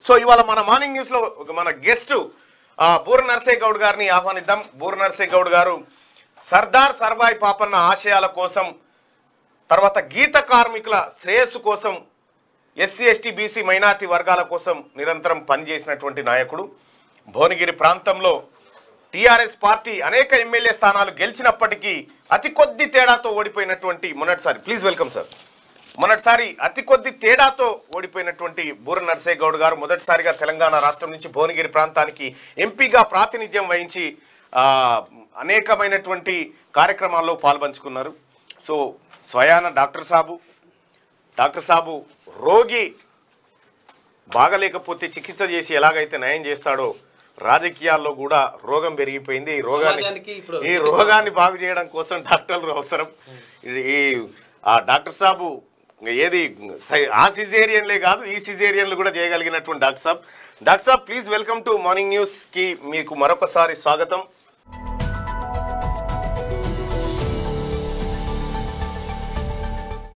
so ఇవాళ మన morning news లో ఒక మన గెస్ట్ బూర నర్సయ్య గౌడ్ గారిని ఆహ్వానిద్దాం బూర నర్సయ్య గౌడ్ గారు సర్దార్ సర్వాయి పాపన్న ఆశయాల కోసం తర్వాత గీత కార్మికుల శ్రేయస్సు కోసం ఎస్సీ ఎస్టీ బీసీ మైనార్టీ వర్గాల కోసం నిరంతరం పనిచేసినటువంటి నాయకుడు భువనగిరి ప్రాంతంలో టీఆర్ఎస్ పార్టీ అనేక ఎమ్మెల్యే స్థానాలు గెలిచినప్పటికీ అతి కొద్ది తేడాతో ఓడిపోయినటువంటి మొన్నటిసారి ప్లీజ్ వెల్కమ్ సార్ మొన్నటిసారి అతి కొద్ది తేడాతో ఓడిపోయినటువంటి బూర నర్సయ్య గౌడ్ గారు మొదటిసారిగా తెలంగాణ రాష్ట్రం నుంచి భువనగిరి ప్రాంతానికి ఎంపీగా ప్రాతినిధ్యం వహించి ఆ, అనేకమైనటువంటి కార్యక్రమాల్లో పాల్పంచుకున్నారు సో స్వయాన డాక్టర్ సాబు డాక్టర్ సాబు రోగి బాగలేకపోతే చికిత్స చేసి ఎలాగైతే నయం చేస్తాడో రాజకీయాల్లో కూడా రోగం పెరిగిపోయింది ఈ రోగాన్ని సమాజానికి ఇప్పుడు ఈ రోగాన్ని బాగు చేయడం కోసం డాక్టర్లు అవసరం ఇది- ఈ ఆ డాక్టర్ సాబు ఏది సై- ఆ సిజేరియన్లే కాదు ఈ సిజేరియన్లు కూడా చేయగలిగినటువంటి doctor sahab doctor sahab please welcome to morning news కి మీకు మరొకసారి స్వాగతం